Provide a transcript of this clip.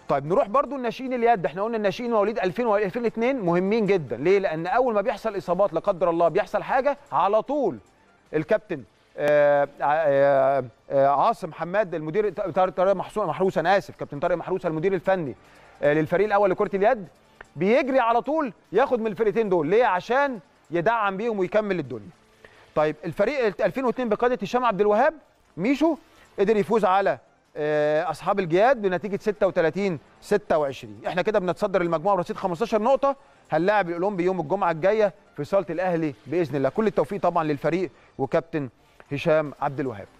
طيب نروح برضو الناشئين اليد احنا قلنا الناشئين مواليد 2000 و2002 مهمين جدا ليه لان اول ما بيحصل اصابات لا قدر الله بيحصل حاجه على طول الكابتن آه، آه، آه، عاصم حماد المدير طارق طارق محسو- محروس انا اسف كابتن طارق محروس المدير الفني آه، للفريق الاول لكره اليد بيجري على طول ياخد من الفرقتين دول ليه عشان يدعم بيهم ويكمل الدنيا طيب الفريق 2002 بقياده هشام عبد الوهاب ميشو قدر يفوز على آه، اصحاب الجياد بنتيجه 36 26 احنا كده بنتصدر المجموعه برصيد 15 نقطه هنلاعب الاولمبي يوم الجمعه الجايه في صاله الاهلي باذن الله كل التوفيق طبعا للفريق وكابتن هشام عبد الوهاب